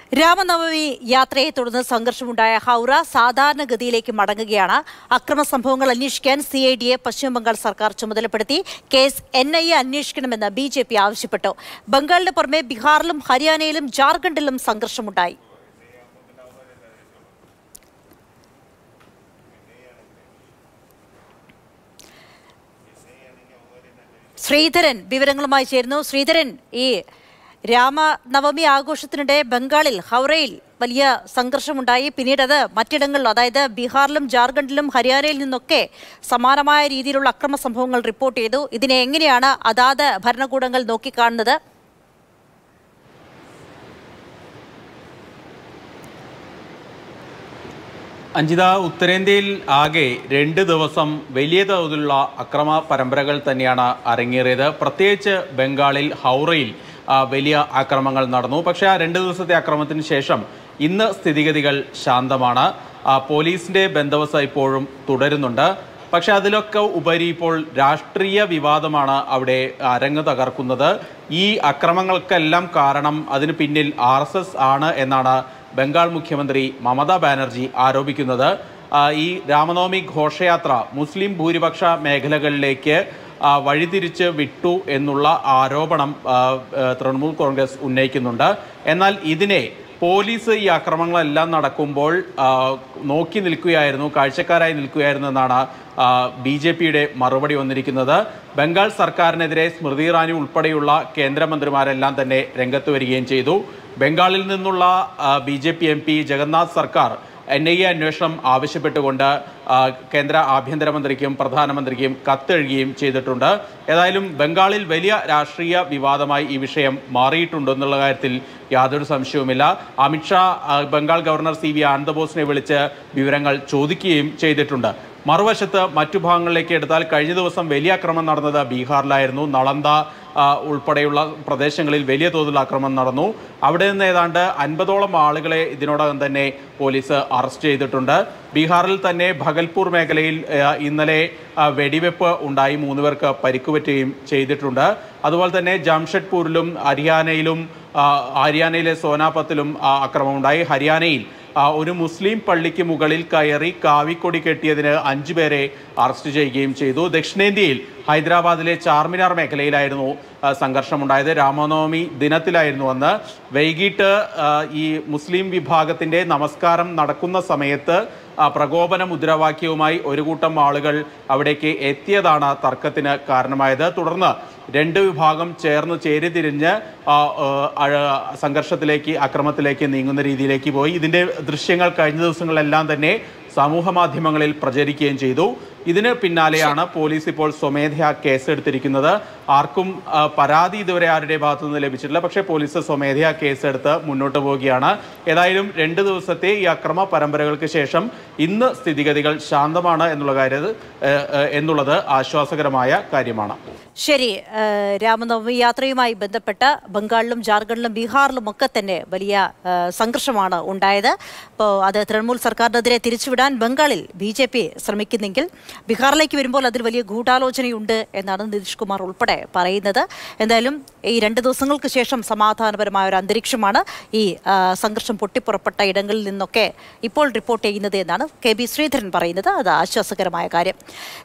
രാമനവമി യാത്രയെ തുടർന്ന് സംഘർഷമുണ്ടായ ഹൗറ സാധാരണഗതിയിലേക്ക് മടങ്ങുകയാണ് അക്രമ സംഭവങ്ങൾ അന്വേഷിക്കാൻ സി ഐ ഡിയെ പശ്ചിമബംഗാൾ സർക്കാർ ചുമതലപ്പെടുത്തി കേസ് എൻ ഐ എ അന്വേഷിക്കണമെന്ന് ബി ജെ പി ആവശ്യപ്പെട്ടു ബംഗാളിന് പുറമെ ബീഹാറിലും ഹരിയാനയിലും ജാർഖണ്ഡിലും സംഘർഷമുണ്ടായി ശ്രീധരൻ വിവരങ്ങളുമായി ചേരുന്നു ശ്രീധരൻ ഈ രാമനവമി ആഘോഷത്തിനിടെ ബംഗാളിൽ ഹൗറയിൽ വലിയ സംഘർഷമുണ്ടായി പിന്നീട് അത് മറ്റിടങ്ങളിലും അതായത് ബീഹാറിലും ജാർഖണ്ഡിലും ഹരിയാനയിൽ നിന്നൊക്കെ സമാനമായ രീതിയിലുള്ള അക്രമ സംഭവങ്ങൾ റിപ്പോർട്ട് ചെയ്തു ഇതിനെ എങ്ങനെയാണ് അതാത് ഭരണകൂടങ്ങൾ നോക്കിക്കാണുന്നത് അഞ്ജിത ഉത്തരേന്ത്യയിൽ ആകെ രണ്ട് ദിവസം വലിയ തോതിലുള്ള അക്രമ പരമ്പരകൾ തന്നെയാണ് അരങ്ങേറിയത് പ്രത്യേകിച്ച് ബംഗാളിൽ ഹൗറയിൽ ആ, വലിയ ആക്രമങ്ങൾ നടന്നു പക്ഷേ ആ രണ്ട് ദിവസത്തെ അക്രമത്തിന് ശേഷം ഇന്ന് സ്ഥിതിഗതികൾ ശാന്തമാണ് ആ, പോലീസിന്റെ ബന്ദോബസ്ത് ഇപ്പോഴും തുടരുന്നുണ്ട് പക്ഷെ അതിലൊക്കെ ഉപരി ഇപ്പോൾ രാഷ്ട്രീയ വിവാദമാണ് അവിടെ അരങ്ങ് തകർക്കുന്നത് ഈ അക്രമങ്ങൾക്കെല്ലാം കാരണം അതിന് പിന്നിൽ ആർ ആണ് എന്നാണ് ബംഗാൾ മുഖ്യമന്ത്രി മമതാ ബാനർജി ആരോപിക്കുന്നത് ആ, ഈ രാമനവമി ഘോഷയാത്ര മുസ്ലിം ഭൂരിപക്ഷ മേഖലകളിലേക്ക് ആ, വഴിതിരിച്ച് വിട്ടു എന്നുള്ള ആരോപണം ആ, ആ, തൃണമൂൽ കോൺഗ്രസ് ഉന്നയിക്കുന്നുണ്ട് എന്നാൽ ഇതിനെ പോലീസ് ഈ ആക്രമണങ്ങളെല്ലാം നടക്കുമ്പോൾ ആ, നോക്കി നിൽക്കുകയായിരുന്നു കാഴ്ചക്കാരായി നിൽക്കുകയായിരുന്നു എന്നാണ് ബി ജെ പിയുടെ മറുപടി വന്നിരിക്കുന്നത് ബംഗാൾ സർക്കാരിനെതിരെ സ്മൃതി ഇറാനി ഉൾപ്പെടെയുള്ള കേന്ദ്രമന്ത്രിമാരെല്ലാം തന്നെ രംഗത്ത് വരികയും ചെയ്തു ബംഗാളിൽ നിന്നുള്ള B J P M P Jagannath Sarkar N I A അന്വേഷണം ആവശ്യപ്പെട്ടുകൊണ്ട് ആ, കേന്ദ്ര ആഭ്യന്തരമന്ത്രിക്കും പ്രധാനമന്ത്രിക്കും കത്തെഴുകുകയും ചെയ്തിട്ടുണ്ട് ഏതായാലും ബംഗാളിൽ വലിയ രാഷ്ട്രീയ വിവാദമായി ഈ വിഷയം മാറിയിട്ടുണ്ടെന്നുള്ള കാര്യത്തിൽ യാതൊരു സംശയവുമില്ല അമിത്ഷാ ആ, ബംഗാൾ ഗവർണർ സി വി ആനന്ദബോസിനെ വിളിച്ച് വിവരങ്ങൾ ചോദിക്കുകയും ചെയ്തിട്ടുണ്ട് മറുവശത്ത് മറ്റു ഭാഗങ്ങളിലേക്ക് എടുത്താൽ കഴിഞ്ഞ ദിവസം വലിയ ആക്രമണം നടന്നത് ബീഹാറിലായിരുന്നു നളന്ദ ആ, ഉൾപ്പെടെയുള്ള പ്രദേശങ്ങളിൽ വലിയ തോതിൽ ആക്രമണം നടന്നു അവിടെ നിന്ന് ഏതാണ്ട് അൻപതോളം ആളുകളെ ഇതിനോടകം തന്നെ പോലീസ് അറസ്റ്റ് ചെയ്തിട്ടുണ്ട് ബീഹാറിൽ തന്നെ ഭഗൽപൂർ മേഖലയിൽ ആ, ഇന്നലെ ആ, വെടിവെപ്പ് ഉണ്ടായി മൂന്ന് പേർക്ക് പരിക്കുപറ്റുകയും ചെയ്തിട്ടുണ്ട് അതുപോലെ തന്നെ ജംഷഡ്പൂരിലും ഹരിയാനയിലും ആ, ഹരിയാനയിലെ സോനാപത്തിലും ആ, ആക്രമണമുണ്ടായി ഹരിയാനയിൽ ആ, ഒരു മുസ്ലിം പള്ളിക്ക് മുകളിൽ കയറി കാവിക്കൊടി കെട്ടിയതിന് അഞ്ചു പേരെ അറസ്റ്റ് ചെയ്യുകയും ചെയ്തു ദക്ഷിണേന്ത്യയിൽ ഹൈദരാബാദിലെ ചാർമിനാർ മേഖലയിലായിരുന്നു ആ, സംഘർഷമുണ്ടായത് രാമനവമി ദിനത്തിലായിരുന്നു അന്ന് വൈകിട്ട് ആ, ഈ മുസ്ലിം വിഭാഗത്തിന്റെ നമസ്കാരം നടക്കുന്ന സമയത്ത് ആ, പ്രകോപന മുദ്രാവാക്യവുമായി ഒരു കൂട്ടം ആളുകൾ അവിടേക്ക് എത്തിയതാണ് തർക്കത്തിന് കാരണമായത് തുടർന്ന് രണ്ട് വിഭാഗം ചേർന്ന് ചേരിതിരിഞ്ഞ് ആ, ആ, അഴ- സംഘർഷത്തിലേക്ക് അക്രമത്തിലേക്ക് നീങ്ങുന്ന രീതിയിലേക്ക് പോയി ഇതിന്റെ ദൃശ്യങ്ങൾ കഴിഞ്ഞ ദിവസങ്ങളിലെല്ലാം തന്നെ സമൂഹ മാധ്യമങ്ങളിൽ പ്രചരിക്കുകയും ചെയ്തു ഇതിന് പിന്നാലെയാണ് പോലീസ് ഇപ്പോൾ സ്വമേധയാ കേസെടുത്തിരിക്കുന്നത് ആർക്കും ആ, പരാതി ഇതുവരെ ആരുടെ ഭാഗത്തു നിന്ന് ലഭിച്ചിട്ടില്ല പക്ഷേ പോലീസ് സ്വമേധയാ കേസെടുത്ത് മുന്നോട്ട് പോവുകയാണ് ഏതായാലും രണ്ട് ദിവസത്തെ ഈ അക്രമ പരമ്പരകൾക്ക് ശേഷം ഇന്ന് സ്ഥിതിഗതികൾ ശാന്തമാണ് എന്നുള്ള കാര്യം ഏഹ്, ഏഹ്, എന്നുള്ളത് ആശ്വാസകരമായ കാര്യമാണ് ശരി ഏഹ് രാമനവമി യാത്രയുമായി ബന്ധപ്പെട്ട് ബംഗാളിലും ജാർഖണ്ഡിലും ബീഹാറിലും ഒക്കെ തന്നെ വലിയ ഏഹ് സംഘർഷമാണ് ഉണ്ടായത് അപ്പോൾ അത് തൃണമൂൽ സർക്കാരിനെതിരെ തിരിച്ചുവിടാൻ ബംഗാളിൽ ബി ജെ പി ശ്രമിക്കുന്നെങ്കിൽ ബീഹാറിലേക്ക് വരുമ്പോൾ അതിൽ വലിയ ഗൂഢാലോചനയുണ്ട് എന്നാണ് നിതീഷ് കുമാർ ഉൾപ്പെടെ പറയുന്നത് എന്തായാലും ഈ രണ്ട് ദിവസങ്ങൾക്ക് ശേഷം സമാധാനപരമായ ഒരു അന്തരീക്ഷമാണ് ഈ ആ, സംഘർഷം പൊട്ടിപ്പുറപ്പെട്ട ഇടങ്ങളിൽ നിന്നൊക്കെ ഇപ്പോൾ റിപ്പോർട്ട് ചെയ്യുന്നത് എന്നാണ് കെ ബി ശ്രീധരൻ പറയുന്നത് അത് ആശ്വാസകരമായ കാര്യം